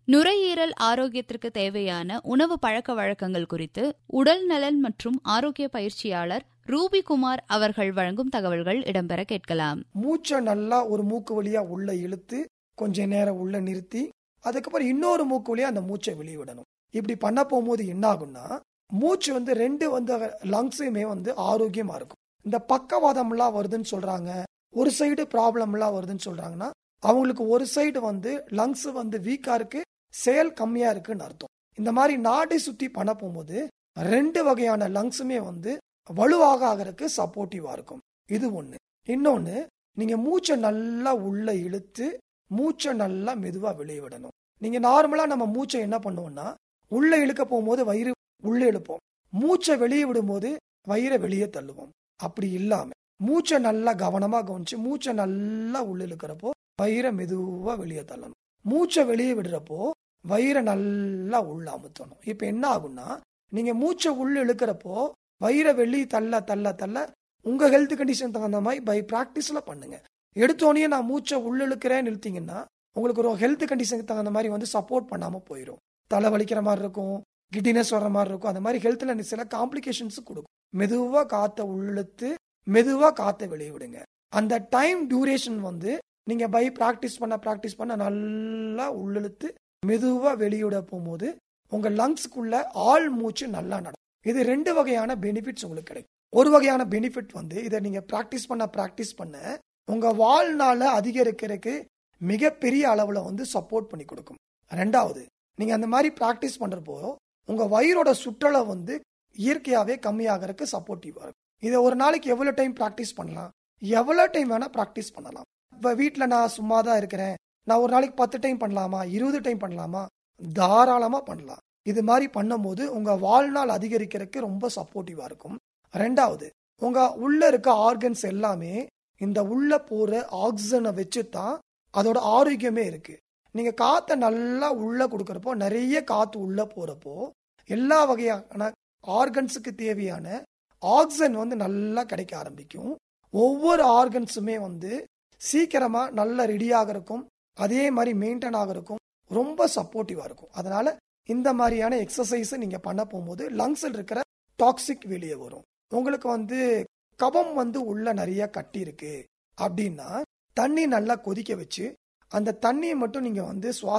நுரையீரல் ஆரோக்கியத்திற்கு தேவையான உணவு பழக்க வழக்கங்கள் குறித்து உடல் நலன் மற்றும் ஆரோக்கிய பயிற்சியாளர் ரூபி குமார் அவர்கள் வழங்கும் தகவல்கள் இடம்பெற கேட்கலாம் மூச்சை நல்லா ஒரு மூக்கு வழியா உள்ள இழுத்து கொஞ்ச நேரம் உள்ள நிறுத்தி அதுக்கப்புறம் இன்னொரு மூக்கு வழியா அந்த மூச்சை வெளியே விடணும் இப்படி பண்ண போகும்போது என்ன ஆகும்னா மூச்சு வந்து ரெண்டு வந்து லங்ஸுமே வந்து ஆரோக்கியமா இருக்கும் இந்த பக்கவாதம்லாம் வருதுன்னு சொல்றாங்க ஒரு சைடு ப்ராப்ளம்லாம் வருதுன்னு சொல்றாங்கன்னா அவங்களுக்கு ஒரு சைடு வந்து லங்ஸ் வந்து வீக்கா இருக்கு செயல் கம்மியா இருக்குன்னு அர்த்தம் இந்த மாதிரி நாடை சுத்தி பண்ண போகும்போது ரெண்டு வகையான லங்ஸுமே வந்து வலுவாக ஆகிறதுக்கு சப்போர்ட்டிவா இருக்கும் இது ஒண்ணு இன்னொன்னு நீங்க மூச்சை நல்லா உள்ள இழுத்து மூச்சை நல்லா மெதுவா வெளியே விடணும் நீங்க நார்மலா நம்ம மூச்சை என்ன பண்ணுவோம்னா உள்ள இழுக்க போகும்போது வயிறு உள்ள இழுப்போம் மூச்சை வெளியே விடும்போது வயிறை வெளியே தள்ளுவோம் அப்படி இல்லாம மூச்சை நல்லா கவனமா கவனிச்சு மூச்சை நல்லா உள்ள இழுக்கிறப்போ வயிறை மெதுவா வெளியே தள்ளணும் மூச்சை வெளியே விடுறப்போ வயிறை நல்லா உள்ள அமுத்தணும் இப்ப என்ன ஆகும்னா நீங்க மூச்சை உள்ள இழுக்கிறப்போ வயிறை வெளியே தள்ள தள்ள தள்ள உங்க ஹெல்த் கண்டிஷன் தகுந்த மாதிரி பை ப்ராக்டிஸ்ல பண்ணுங்க எடுத்தோடனே நான் மூச்சை உள்ள இழுக்கிறேன்னு இழுத்தீங்கன்னா உங்களுக்கு ஒரு ஹெல்த் கண்டிஷனுக்கு தகுந்த மாதிரி வந்து சப்போர்ட் பண்ணாம போயிடும் தலை வலிக்கிற மாதிரி இருக்கும் கிட்டினஸ் வர்ற மாதிரி இருக்கும் அந்த மாதிரி ஹெல்த்ல சில காம்ப்ளிகேஷன்ஸ் கொடுக்கும் மெதுவா காத்த உள்ளிழுத்து மெதுவா காத்த வெளியே விடுங்க அந்த டைம் டியூரேஷன் வந்து நீங்க பை ப்ராக்டிஸ் பண்ண ப்ராக்டிஸ் பண்ண நல்லா உள்ளிழுத்து மெதுவா வெளியிட போகும்போது உங்க லங்ஸ்க்குள்ள ஆள் மூச்சு நல்லா நடக்கும் இது ரெண்டு வகையான பெனிஃபிட்ஸ் உங்களுக்கு கிடைக்கும் ஒரு வகையான பெனிஃபிட் வந்து இதை நீங்க ப்ராக்டிஸ் பண்ண ப்ராக்டிஸ் பண்ண உங்க வாழ்நாள அதிகரிக்கிறதுக்கு மிகப்பெரிய அளவுல வந்து சப்போர்ட் பண்ணி கொடுக்கும் ரெண்டாவது நீங்க அந்த மாதிரி ப்ராக்டிஸ் பண்றப்போ உங்க வயிறோட சுற்றலை வந்து இயற்கையாவே கம்மியாகிறதுக்கு சப்போர்ட்டிவா இருக்கும் இதை ஒரு நாளைக்கு எவ்வளவு டைம் ப்ராக்டிஸ் பண்ணலாம் எவ்வளவு டைம் வேணா ப்ராக்டிஸ் பண்ணலாம் இப்ப வீட்டுல நான் சும்மா தான் இருக்கிறேன் நான் ஒரு நாளைக்கு பத்து டைம் பண்ணலாமா இருபது டைம் பண்ணலாமா தாராளமா பண்ணலாம் இது மாதிரி பண்ணும்போது உங்க வாழ்நாள் அதிகரிக்கிறதுக்கு ரொம்ப சப்போர்ட்டிவா இருக்கும் ரெண்டாவது உங்க உள்ள இருக்க ஆர்கன்ஸ் எல்லாமே இந்த உள்ள போற ஆக்சிஜனை வச்சு தான் அதோட ஆரோக்கியமே இருக்கு நீங்க காத்த நல்லா உள்ள கொடுக்கறப்போ நிறைய காத்து உள்ள போறப்போ எல்லா வகையான ஆர்கன்ஸுக்கு தேவையான ஆக்சிஜன் வந்து நல்லா கிடைக்க ஆரம்பிக்கும் ஒவ்வொரு ஆர்கன்ஸுமே வந்து சீக்கிரமா நல்லா ரெடி ஆகிறக்கும் அதே மாதிரி மெயின்டைன் ஆகிறக்கும் ரொம்ப சப்போர்ட்டிவா இருக்கும் அதனால இந்த மாதிரியான எக்ஸசைஸ் நீங்க பண்ண போகும்போது லங்ஸில் இருக்கிற டாக்ஸிக் வெளியே வரும் உங்களுக்கு வந்து கபம் வந்து உள்ள நிறைய கட்டி இருக்கு அப்படின்னா தண்ணி நல்லா கொதிக்க வச்சு அந்த தண்ணியை மட்டும் நீங்க வந்து சுவாச